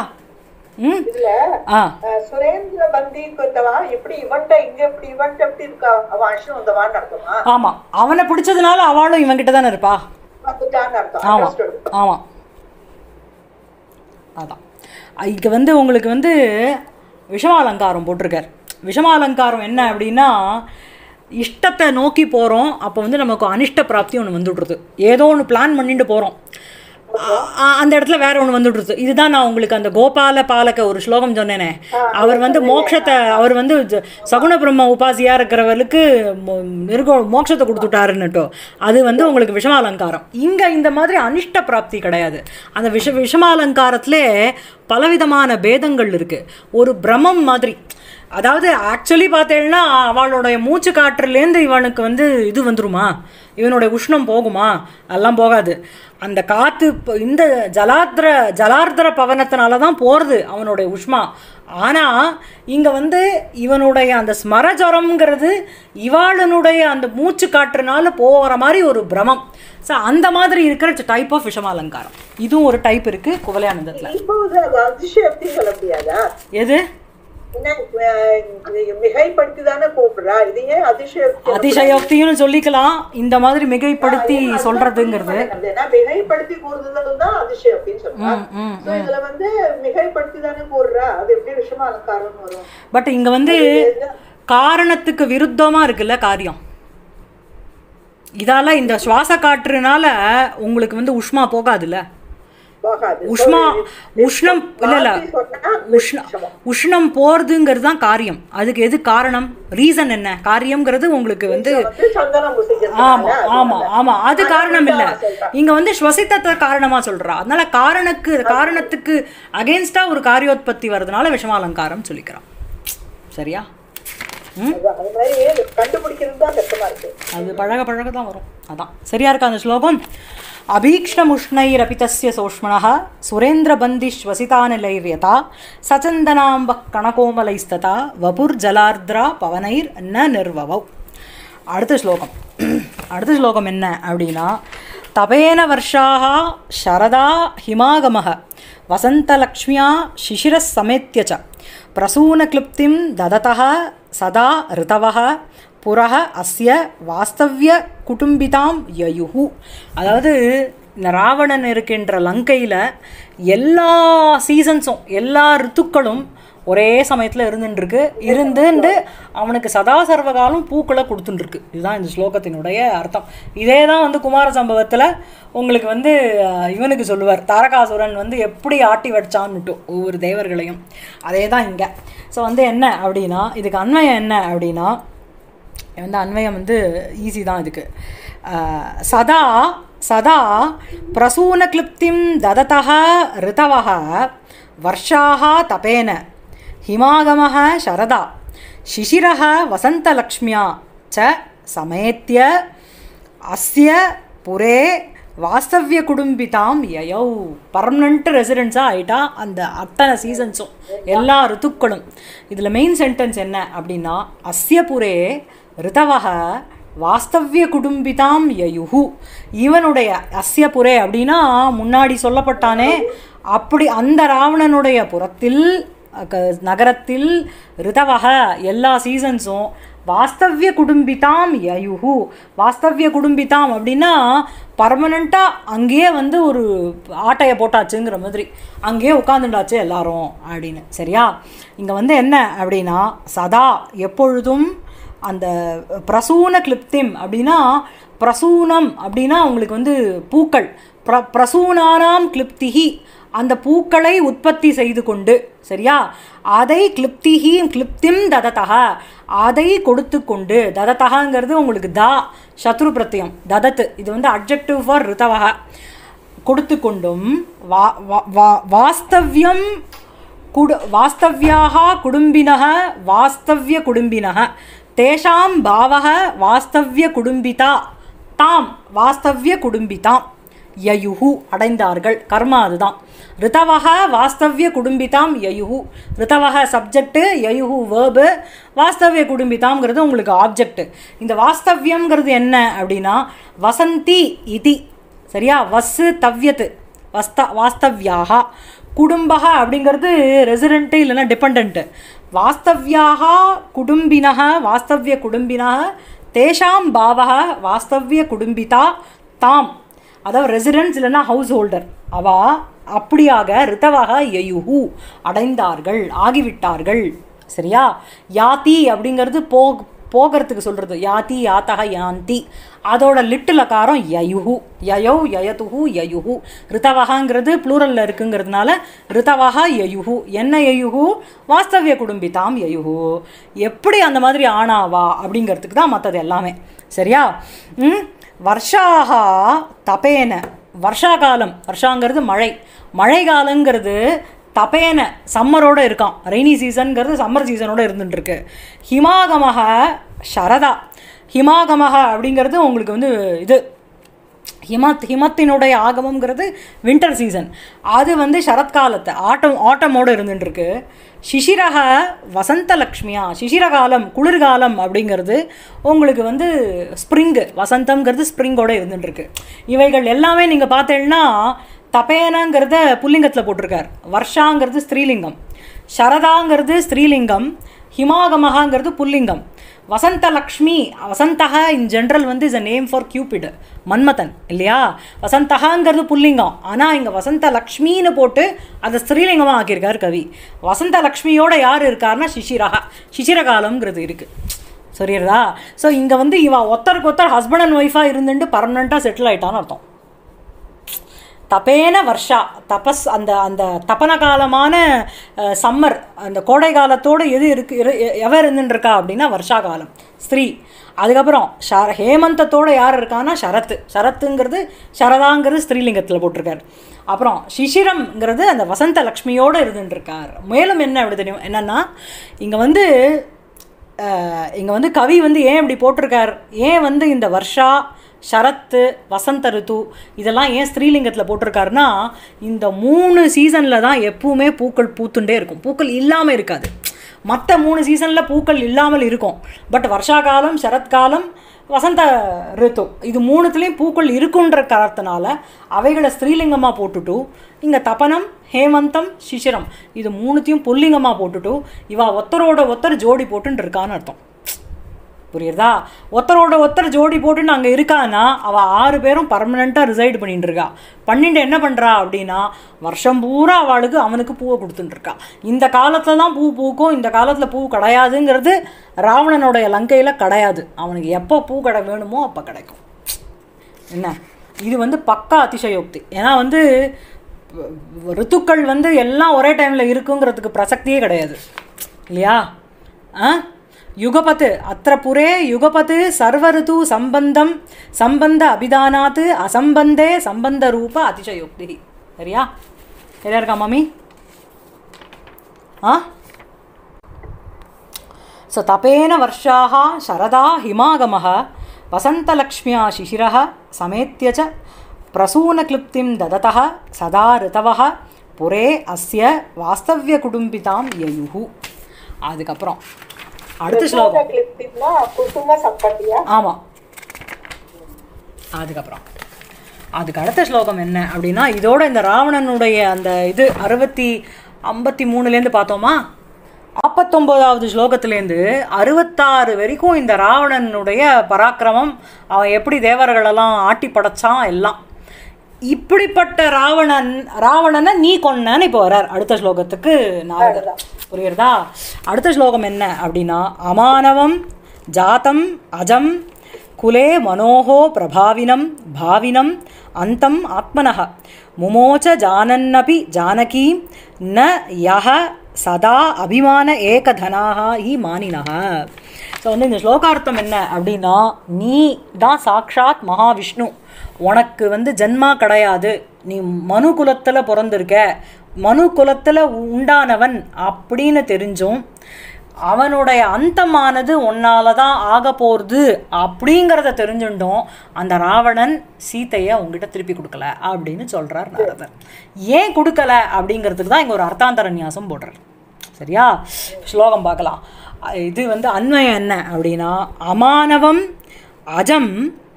ம் இதுல ஆ அஹ், சுரேந்திர பந்தி கொத்தவா எப்படி இவன்ட்ட இங்க எப்படி இவன்ட்ட எப்படி இருக்கா அவன் அஷ்டம் வந்தவான்னு அர்த்தமா ஆமாம் அவனை பிடிச்சதுனால அவளும் இவன்கிட்ட தானே இருப்பா வந்துட்டான்னு அர்த்தம் ஆமாம் Understood. ஆமாம் அதான் இங்கே வந்து உங்களுக்கு வந்து விஷமாலங்காரம் போட்டிருக்கார் விஷமாலங்காரம் என்ன அப்படின்னா இஷ்டத்தை நோக்கி போகிறோம் அப்போ வந்து நமக்கு அனிஷ்ட பிராப்தி ஒன்று வந்துடுறது ஏதோ ஒன்று பிளான் பண்ணிட்டு போகிறோம் அந்த இடத்துல வேற ஒன்று வந்துடுறது இதுதான் நான் உங்களுக்கு அந்த கோபால பாலக ஒரு ஸ்லோகம் சொன்னேனே அவர் வந்து மோட்சத்தை அவர் வந்து ஜ- சகுன பிரம்ம உபாசியா இருக்கிறவர்களுக்கு மோ- நிர்கோ மோட்சத்தை கொடுத்துட்டாருன்னுட்டோ அது வந்து உங்களுக்கு விஷமாலங்காரம் இங்கே இந்த மாதிரி அனிஷ்ட பிராப்தி கிடையாது அந்த விஷ விஷமாலங்காரத்திலே பலவிதமான பேதங்கள் இருக்கு ஒரு பிரமம் மாதிரி அதாவது ஆக்சுவலி பார்த்தேன்னா அவளுடைய மூச்சு காற்றுலேருந்து இவனுக்கு வந்து இது வந்துருமா இவனுடைய உஷ்ணம் போகுமா அதெல்லாம் போகாது அந்த காற்று இப்போ இந்த ஜலார்திர ஜலார்திர பவனத்தினால தான் போகிறது அவனுடைய உஷ்மா ஆனால் இங்கே வந்து இவனுடைய அந்த ஸ்மரஜரம்ங்கிறது இவாளனுடைய அந்த மூச்சு காற்றுனால போகிற மாதிரி ஒரு பிரமம் ஸோ அந்த மாதிரி இருக்கிற டைப் ஆஃப் விஷமாலங்காரம் இதுவும் ஒரு டைப் இருக்குது குவலையானந்தத்தில் இப்போ வந்து அது அதிசயப்தி சொல்ல முடியாதா எது என்ன அஹ், மிகைப்படுத்தி தானே கூப்பிடுறா இது ஏன் அதிசயப்தி அதிசயோக்தியும் சொல்லிக்கலாம் இந்த மாதிரி மிகைப்படுத்தி சொல்றதுங்கிறது ஏன்னா மிகைப்படுத்தி கூறுதல் தான் அதிசயப்தின்னு சொல்றா ம், ம். So, இதுல வந்து மிகைப்படுத்தி தானே கூறுறா அது எப்படி விஷமா அலங்காரம் வரும் பட் இங்க வந்து காரணத்துக்கு விருத்தமா இருக்குல்ல காரியம் இதால இந்த சுவாச காற்றுனால உங்களுக்கு வந்து உஷ்மா போகாதுல்ல போகாது உஷ்மா உஷ்ணம் இல்ல இல்ல வார்த்தை சொன்னா உஷ்ணம் உஷ்ணம் போறதுங்கிறது தான் காரியம் அதுக்கு எது காரணம் ரீசன் என்ன காரியம்ங்கிறது உங்களுக்கு வந்து வந்து சந்தனம் ஆமா புசிக்கிறதுனால ஆமா ஆமா அது காரணம் இல்ல இங்க வந்து ஸ்வசித்தத்தை காரணமா சொல்றா அதனால காரணக்கு காரணத்துக்கு அகைன்ஸ்டா ஒரு காரியோத்பத்தி வர்றதுனால விஷமாலங்காரம் சொல்லிக்கிறான் சரியா ம் அது அது மாதிரி கண்டுபிடிக்கிறது தான் கஷ்டமா இருக்கு அது பழக பழக தான் வரும் அதான் சரியா இருக்கா அந்த ஸ்லோகம் அபீக்ஷ்ணமுஷ்ணைரபிதஸ்ய சோஷ்மணः சுரேந்திரபந்திஷ்வசிதானிலைர்யதா சச்சந்தனாம்ப கணகோமலைஸ்ததா வபுர்ஜலார்த்ரா பவனைர் ந நிர்வவௌ அடுத்த ஸ்லோகம் அடுத்த ஸ்லோகம் என்ன அப்படின்னா தபேன வர்ஷாக சரதா ஹிமாகமः வசந்தலக்ஷ்மியா சிசிரஸ் சமேத்திய ச பிரசூனக்லுப்திம் தததः சதா ரிதவः புரக அஸ்ய வாஸ்தவ்ய குடும்பிதாம் யயுஹு அதாவது இந்த ராவணன் இருக்கின்ற லங்கையில் எல்லா சீசன்ஸும் எல்லா ரித்துக்களும் ஒரே சமயத்தில் இருந்துட்டுருக்கு இருந்துண்டு அவனுக்கு சதா சர்வகாலம் பூக்களை கொடுத்துட்டுருக்கு இதுதான் இந்த ஸ்லோகத்தினுடைய அர்த்தம் இதே தான் வந்து குமார சம்பவத்தில் உங்களுக்கு வந்து அஹ், இவனுக்கு சொல்லுவார் தாரகாசுரன் வந்து எப்படி ஆட்டி வச்சான்னுட்டு ஒவ்வொரு தேவர்களையும் அதே தான் இங்கே ஸோ வந்து என்ன அப்படின்னா இதுக்கு அன்வயம் என்ன அப்படின்னா வந்து அன்வயம் வந்து ஈஸி தான் இதுக்கு அஹ், சதா சதா பிரசூனக்லிப்திம் தததः ऋतवः वर्षाः तपेन हिमागमः शरदा शिशिरः वसन्तलक्ष्म्या च समेत्य अस्य पुरे வாஸ்தவ்ய குடும்பிதாம் யயௌ பர்மனண்ட் ரெசிடென்ஸாக ஆயிட்டா அந்த அத்தனை சீசன்ஸும் எல்லா ரித்துக்களும் இதில் மெயின் சென்டென்ஸ் என்ன அப்படின்னா அஸ்ய புரே ரிதவக வாஸ்தவ்ய குடும்பிதாம் யயுஹு இவனுடைய அஸ்ய புரே அப்படின்னா முன்னாடி சொல்லப்பட்டானே அப்படி அந்த ராவணனுடைய புறத்தில் க- நகரத்தில் ரிதவக எல்லா சீசன்ஸும் வாஸ்தவ்ய குடும்பிதாம் யயுஹு வாஸ்தவ்ய குடும்பிதாம் அப்படின்னா பர்மனண்ட்டாக அங்கேயே வந்து ஒரு ஆட்டையை போட்டாச்சுங்கிற மாதிரி அங்கேயே உட்காந்துட்டாச்சு எல்லாரும் அப்படின்னு சரியா இங்கே வந்து என்ன அப்படின்னா சதா எப்பொழுதும் அந்த பிரசூன கிளிப்திம் அப்படின்னா பிரசூனம் அப்படின்னா உங்களுக்கு வந்து பூக்கள் பிர பிரசூனானாம் கிளிப்திகி அந்த பூக்களை உற்பத்தி செய்து கொண்டு சரியா அதை கிளிப்திஹி கிளிப்திம் தததக அதை கொடுத்து கொண்டு தததகங்கிறது உங்களுக்கு தா சத்ரு பிரத்யம் ததத்து இது வந்து அப்ஜெக்டிவ் ஃபார் ரிதவக கொடுத்து கொண்டும் வா வா- வா- வாஸ்தவ்யம் குடு வாஸ்தவ்யாக குடும்பினः வாஸ்தவ்ய குடும்பினः தேஷாம் பாவக வாஸ்தவ்ய குடும்பிதா தாம் வாஸ்தவ்ய குடும்பிதாம் யயுஹு அடைந்தார்கள் கர்மா அதுதான் ரிதவக வாஸ்தவ்ய குடும்பிதாம் யயுஹு ரிதவக சப்ஜெக்ட் யயுஹு வேர்பு வாஸ்தவ்ய குடும்பிதாம்ங்கிறது உங்களுக்கு ஆப்ஜெக்ட் இந்த வாஸ்தவ்யம்ங்கிறது என்ன அப்படின்னா வசந்தி இதி சரியா வசு தவ்யத்து வஸ்த வாஸ்தவ்யாக குடும்பக அப்படிங்கிறது ரெசிடென்ட்டு இல்லைன்னா டிபெண்ட்டு வாஸ்தவ்யாக குடும்பினக வாஸ்தவ்ய குடும்பினக தேஷாம் பாவக வாஸ்தவ்ய குடும்பிதா தாம் அதாவது ரெசிடென்ஸ் இல்லைன்னா ஹவுஸ் ஹோல்டர் அவா அப்படியாக ரித்தவாக யயுஹு அடைந்தார்கள் ஆகிவிட்டார்கள் சரியா யாதி அப்படிங்கிறது போ போகிறதுக்கு சொல்கிறது யாதி யாத்தக யாந்தி அதோட லிட்டில் யயுஹு யயௌ யயதுஹு யயுஹு ரிதவகாங்கிறது ப்ளூரலில் இருக்குங்கிறதுனால ரிதவகா யயுஹு என்ன யயுஹு வாஸ்தவ்ய குடும்பிதாம் யயுஹு எப்படி அந்த மாதிரி ஆனாவா அப்படிங்கிறதுக்கு தான் மற்றது எல்லாமே சரியா ம் வர்ஷாகா தபேன வருஷா காலம் வருஷாங்கிறது மழை மழை காலங்கிறது தபேன சம்மரோட இருக்கான் ரெய்னி சீசன்ங்கிறது சம்மர் சீசனோட இருந்துட்டு இருக்கு ஹிமாகமக சரதா ஹிமாகமக அப்படிங்கிறது உங்களுக்கு வந்து இது ஹிமத் ஹிமத்தினுடைய ஆகமங்கிறது வின்டர் சீசன் அது வந்து சரத்காலத்தை ஆட்டம் ஆட்டமோடு இருந்துட்டு இருக்கு சிசிரக வசந்த லக்ஷ்மியா சிசிரகாலம் குளிர்காலம் அப்படிங்கிறது உங்களுக்கு வந்து ஸ்ப்ரிங்கு வசந்தம்ங்கிறது ஸ்ப்ரிங்கோட இருந்துட்டு இருக்கு இவைகள் எல்லாமே நீங்கள் பார்த்தீங்கன்னா தபேனங்கிறத புல்லிங்கத்தில் போட்டிருக்கார் வர்ஷாங்கிறது ஸ்திரீலிங்கம் சரதாங்கிறது ஸ்திரீலிங்கம் ஹிமாகமகாங்கிறது புல்லிங்கம் வசந்த லக்ஷ்மி வசந்தகா இன் ஜென்ரல் வந்து is a name for Cupid Manmadhan இல்லையா வசந்தகாங்கிறது புல்லிங்கம் ஆனால் இங்கே வசந்த லக்ஷ்மின்னு போட்டு அதை ஸ்திரீலிங்கமாக ஆக்கியிருக்கார் கவி வசந்த லக்ஷ்மியோட யார் இருக்காருன்னா சிசிரகா சிசிரகாலம்ங்கிறது இருக்குது சரியுறதா ஸோ இங்கே வந்து இவ ஒருத்தருக்கு ஒருத்தர் ஹஸ்பண்ட் அண்ட் ஒய்ஃபாக இருந்துட்டு பர்மனண்ட்டாக செட்டில் ஆயிட்டான்னு அர்த்தம் தபேன வர்ஷா தபஸ் அந்த அந்த தபன காலமான சம்மர் அந்த கோடை காலத்தோடு எது இருக்கு இரு- எ- எவ இருந்துருக்கா அப்படின்னா வருஷா காலம் ஸ்திரீ அதுக்கப்புறம் ஷ ஹேமந்தத்தோட யார் இருக்கான்னா சரத்து சரத்துங்கிறது சரதாங்கிறது ஸ்திரீலிங்கத்தில் போட்டிருக்காரு அப்புறம் சிசிரம்ங்கிறது அந்த வசந்த லக்ஷ்மியோடு இருந்துட்டுருக்கார் மேலும் என்ன அப்படி தெரியும் என்னன்னா இங்கே வந்து இங்கே வந்து கவி வந்து ஏன் இப்படி போட்டிருக்கார் ஏன் வந்து இந்த வர்ஷா சரத்து வசந்த ரித்து இதெல்லாம் ஏன் ஸ்திரீலிங்கத்தில் போட்டிருக்காருன்னா இந்த மூணு சீசனில் தான் எப்பவுமே பூக்கள் பூத்துண்டே இருக்கும் பூக்கள் இல்லாமல் இருக்காது மற்ற மூணு சீசனில் பூக்கள் இல்லாமல் இருக்கும் பட் வருஷா காலம் சரத்காலம் வசந்த ரித்து இது மூணுத்துலேயும் பூக்கள் இருக்குன்ற காரணத்தினால அவைகளை ஸ்திரீலிங்கமாக போட்டுட்டு இங்கே தபனம் ஹேமந்தம் சிசிரம் இது மூணுத்தையும் புல்லிங்கமாக போட்டுட்டு இவா ஒத்தரோட ஒத்தர் ஜோடி போட்டுன்னு இருக்கான்னு அர்த்தம் புரியுறதா ஒருத்தரோட ஒருத்தர் ஜோடி போட்டுன்னு அங்கே இருக்கான்னா அவள் ஆறு பேரும் பர்மனெண்ட்டாக ரிசைட் பண்ணிட்டு இருக்கா பண்ணிட்டு என்ன பண்ணுறா அப்படின்னா வருஷம் பூரா அவளுக்கு அவனுக்கு பூவை கொடுத்துட்டு இருக்கா இந்த காலத்தில் தான் பூ பூக்கும் இந்த காலத்தில் பூ கிடையாதுங்கிறது ராவணனுடைய லங்கையில் கிடையாது அவனுக்கு எப்போ பூ கடை வேணுமோ அப்போ கிடைக்கும் என்ன இது வந்து பக்கா அதிசயோக்தி ஏன்னா வந்து ரித்துக்கள் வந்து எல்லாம் ஒரே டைமில் இருக்குங்கிறதுக்கு பிரசக்தியே கிடையாது இல்லையா ஆ யுகபத் அத்திர புரே யுகபத் சர்வருது சம்பந்தம் சம்பந்த அபிதானாத் அசம்பந்தே சம்பந்த ரூப அதிசயோக்தி சரியா சரியா இருக்கா மாமி ஆ स तपेन वर्षाः शरदा हिमागमः वसन्तलक्ष्म्या शिशिरः समेत्य च प्रसूनक्लृप्तिं ददतः सदा ऋतवः पुरे अस्य வாஸ்தவ்யகுடும்பிதாம் யயுஹு அதுக்கப்புறம் அடுத்த ஸ்லோகம் கிளிப்னா குசும சம்பத்தியா ஆமாம் அதுக்கப்புறம் அதுக்கு அடுத்த ஸ்லோகம் என்ன அப்படின்னா இதோட இந்த ராவணனுடைய அந்த இது அறுபத்தி ஐம்பத்தி மூணுலேருந்து பார்த்தோமா நாற்பத்தொம்போதாவது ஸ்லோகத்துலேருந்து அறுபத்தாறு வரைக்கும் இந்த ராவணனுடைய பராக்கிரமம் அவன் எப்படி தேவர்களெல்லாம் ஆட்டி படைச்சான் எல்லாம் இப்படிப்பட்ட ராவணன் ராவணனை நீ கொன்னன்னு இப்போ வரார் அடுத்த ஸ்லோகத்துக்கு நாரதர் புரியுறதா அடுத்த ஸ்லோகம் என்ன அப்படின்னா அமானவம் ஜாத்தம் அஜம் குலே மனோஹோ பிரபாவினம் பாவினம் அந்தம் ஆத்மனः முமோச்ச ஜானன்னபி ஜானகீம் ந யஹ சதா அபிமான ஏகதனாக ஹி மானினः ஸோ வந்து இந்த ஸ்லோகார்த்தம் என்ன அப்படின்னா நீ தான் சாக்ஷாத் மகாவிஷ்ணு உனக்கு வந்து ஜென்மா கிடையாது நீ மனு குலத்தில் பிறந்திருக்க மனு குலத்தில் உண்டானவன் அப்படின்னு தெரிஞ்சும் அவனுடைய அந்தமானது உன்னால தான் ஆக போகிறது அப்படிங்கிறத தெரிஞ்சுட்டோம் அந்த ராவணன் சீத்தையை உங்ககிட்ட திருப்பி கொடுக்கல அப்படின்னு சொல்கிறார் நாரதர் ஏன் கொடுக்கல அப்படிங்கிறதுக்கு தான் இங்கே ஒரு அர்த்தாந்தர நியாசம் போடுறார் சரியா ஸ்லோகம் பார்க்கலாம் அஹ் இது வந்து அன்வயம் என்ன அப்படின்னா அமானவம் அஜம்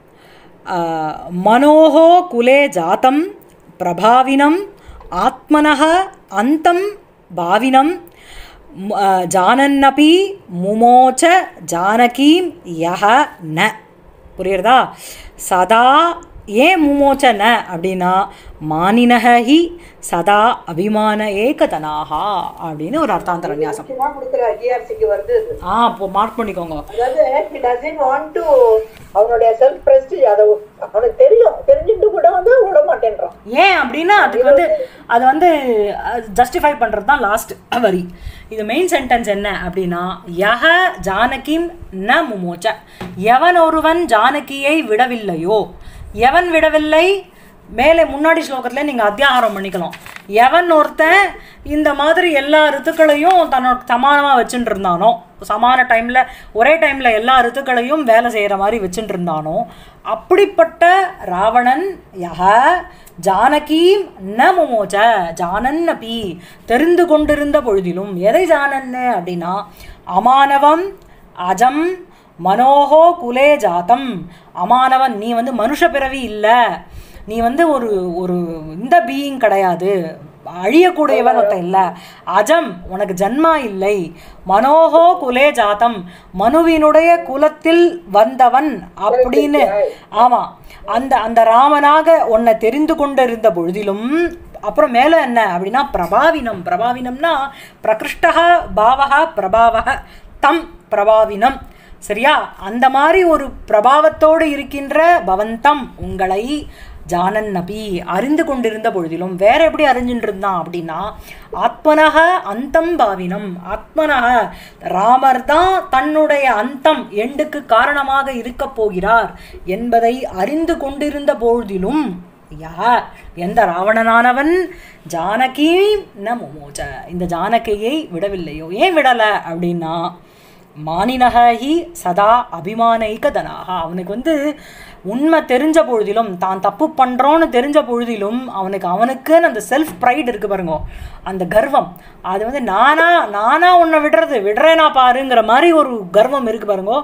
அஹ், மனோஹோ குலே ஜாத்தம் பிரபாவினம் ஆத்மனः அந்தம் பாவினம் மு- அஹ், ஜானன்னபி முமோச்ச ஜானகீம் யஹ ந புரியுறதா சதா ஏன் முமோச்ச ந அப்படின்னா மானினஹ ஹி சதா அபிமான ஏகதனாகா அப்படின்னு ஒரு அர்த்தாந்தர நியாசம் முக்கியமா கொடுக்குற ஜிஆர்சிக்கு வருது இது. ஆ இப்போ மார்க் பண்ணிக்கோங்க அதாவது he doesn't want to அவனுடைய செல்ஃப் பிரஸ்டீஜ் அதை அவனுக்கு தெரியும் தெரிஞ்சுட்டு கூட வந்து விட மாட்டேன்றான் ஏன் அப்படின்னா அதுக்கு வந்து அது வந்து ஜஸ்டிஃபை பண்ணுறது தான் லாஸ்ட் வரி இது மெயின் சென்டென்ஸ் என்ன அப்படின்னா யஹ ஜானகிம் ந முமோச்ச எவன் ஒருவன் ஜானகியை விடவில்லையோ எவன் விடவில்லை மேலே முன்னாடி ஸ்லோகத்துல நீங்க அத்தியாகாரம் பண்ணிக்கலாம் எவன் ஒருத்தன் இந்த மாதிரி எல்லா ரித்துக்களையும் தன்னோட சமானமா வச்சுட்டு இருந்தானோ சமான டைம்ல ஒரே டைம்ல எல்லா ரித்துக்களையும் வேலை செய்யற மாதிரி வச்சுட்டு இருந்தானோ அப்படிப்பட்ட ராவணன் யஹ ஜானகீம் ந முமோச்ச ஜானன் அப்பி தெரிந்து கொண்டிருந்த பொழுதிலும் எதை ஜானன்னு அப்படின்னா அமானவம் அஜம் மனோஹோ குலே ஜாத்தம் அமானவன் நீ வந்து மனுஷ பிறவி இல்லை நீ வந்து ஒரு ஒரு இந்த பீயிங் கிடையாது அழியக்கூடியவன் ஒருத்தன் இல்லை அஜம் உனக்கு ஜன்மா இல்லை மனோஹோ குலே ஜாத்தம் மனுவினுடைய குலத்தில் வந்தவன் அப்படின்னு ஆமா அந்த அந்த ராமனாக உன்னை தெரிந்து கொண்டிருந்த பொழுதிலும் அப்புறம் மேலே என்ன அப்படின்னா பிரபாவினம் பிரபாவினம்னா பிரகிருஷ்டக பாவக பிரபாவக தம் பிரபாவினம் சரியா அந்த மாதிரி ஒரு பிரபாவத்தோடு இருக்கின்ற பவந்தம் உங்களை ஜானன் நபி அறிந்து கொண்டிருந்த பொழுதிலும் வேற எப்படி அறிஞ்சுட்டு இருந்தான் அப்படின்னா ஆத்மனக அந்தம் பாவினம் ஆத்மனக ராமர் தான் தன்னுடைய அந்தம் எண்டுக்கு காரணமாக இருக்க போகிறார் என்பதை அறிந்து கொண்டிருந்த பொழுதிலும் யா எந்த ராவணனானவன் ஜானகி ந முமோஜ இந்த ஜானகியை விடவில்லையோ ஏன் விடலை அப்படின்னா மானினகி சதா அபிமானைக்கதனாக அவனுக்கு வந்து உண்மை தெரிஞ்ச பொழுதிலும் தான் தப்பு பண்ணுறோன்னு தெரிஞ்ச பொழுதிலும் அவனுக்கு அவனுக்குன்னு அந்த செல்ஃப் ப்ரைட் இருக்கு பாருங்க அந்த கர்வம் அது வந்து நானா நானா உன்னை விடுறது விடுறேனா பாருங்கிற மாதிரி ஒரு கர்வம் இருக்கு பாருங்க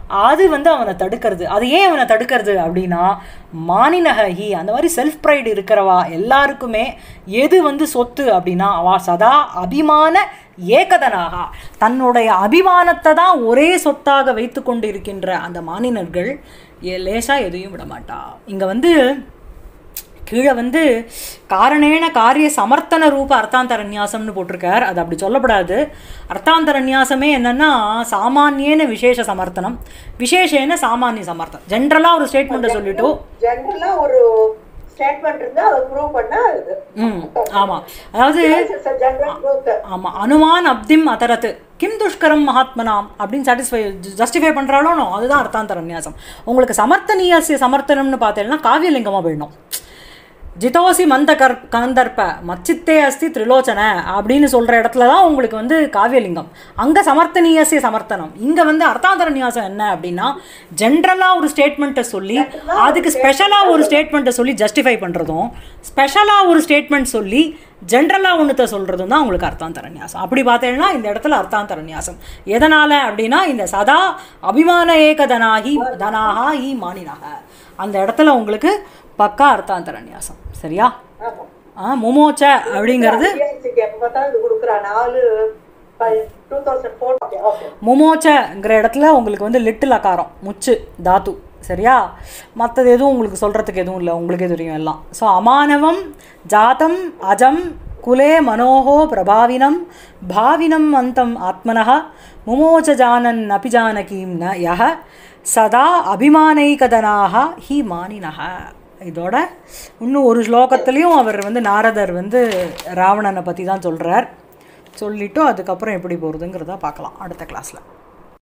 அது வந்து அவனை தடுக்கிறது அது ஏன் அவனை தடுக்கிறது அப்படின்னா மானினகி அந்த மாதிரி செல்ஃப் ப்ரைடு இருக்கிறவா எல்லாருக்குமே எது வந்து சொத்து அப்படின்னா அவா சதா அபிமான ஏகதனாக தன்னுடைய அபிமானத்தை தான் ஒரே சொத்தாக வைத்து கொண்டு இருக்கின்ற அந்த மானினர்கள் எ- லேசா எதையும் விட மாட்டா இங்க வந்து கீழே வந்து காரணேன காரிய சமர்த்தன ரூப அர்த்தாந்தர நியாசம்னு போட்டிருக்கார் அது அப்படி சொல்லப்படாது அர்த்தாந்தர நியாசமே என்னன்னா சாமானியன விசேஷ சமர்த்தனம் விசேஷேன சாமானிய சமர்த்தனம் ஜென்ரலாக ஒரு ஸ்டேட்மெண்ட்டை சொல்லிட்டு ஜென்ரலா ஒரு ஸ்டேட்மெண்ட் இருந்தா அதை ப்ரூவ் பண்ணா இது ம் ஆமாம் அதாவது ஜென்ரல் ட்ரூத் ஆமாம் அனுமான் அப்திம் அதரத்து கிம் துஷ்கரம் மகாத்மனாம் அப்படின்னு சாட்டிஸ்ஃபை ஜஸ்டிஃபை பண்ணுறாலும் அதுதான் அர்த்தாந்தர நியாசம் உங்களுக்கு சமர்த்தனீயசிய சமர்த்தனம்னு பார்த்தீங்கன்னா காவியலிங்கமாக போயிடணும் ஜிதோசி மந்த கர் கந்தர்ப்ப மச்சித்தே அஸ்தி திரிலோச்சன அப்படின்னு சொல்கிற இடத்துல தான் உங்களுக்கு வந்து காவியலிங்கம் அங்கே சமர்த்தனீயசிய சமர்த்தனம் இங்கே வந்து அர்த்தாந்தர நியாசம் என்ன அப்படின்னா ஜென்ரலாக ஒரு ஸ்டேட்மெண்ட்டை சொல்லி அதுக்கு ஸ்பெஷலாக ஒரு ஸ்டேட்மெண்ட்டை சொல்லி ஜஸ்டிஃபை பண்ணுறதும் ஸ்பெஷலாக ஒரு ஸ்டேட்மெண்ட் சொல்லி ஜென்ரலாக ஒன்றுத்த சொல்கிறதும் தான் உங்களுக்கு அர்த்தாந்தர நியாசம் அப்படி பார்த்தீங்கன்னா இந்த இடத்துல அர்த்தாந்தர நியாசம் எதனால் அப்படின்னா இந்த சதா அபிமான ஏக தனாகி தனாகா ஈ மானினாக அந்த இடத்துல உங்களுக்கு பக்கா அர்த்தாந்தர நியாசம் சரியா ஆமா ஆ முமோச்ச அப்படிங்கிறது டிஎன்சிக்கு எப்ப பார்த்தாலும் இது கொடுக்குறா நாலு two thousand four okay okay முமோச்சங்கிற இடத்துல உங்களுக்கு வந்து லிட்டில் அகாரம் முச்சு தாத்து சரியா மற்றது எதுவும் உங்களுக்கு சொல்கிறதுக்கு எதுவும் இல்லை உங்களுக்கே தெரியும் எல்லாம் ஸோ அமானவம் ஜாதம் அஜம் குலே மனோஹோ பிரபாவினம் பாவினம் அந்தம் ஆத்மனः முமோச்ச ஜானன் அபி ஜானகீம் ந யஹ சதா அபிமானைகதனாக ஹி மானினஹ இதோட இன்னும் ஒரு ஸ்லோகத்துலேயும் அவர் வந்து நாரதர் வந்து ராவணனை பற்றி தான் சொல்கிறார் சொல்லிவிட்டு அதுக்கப்புறம் எப்படி போகிறதுங்கிறத பார்க்கலாம் அடுத்த கிளாஸில்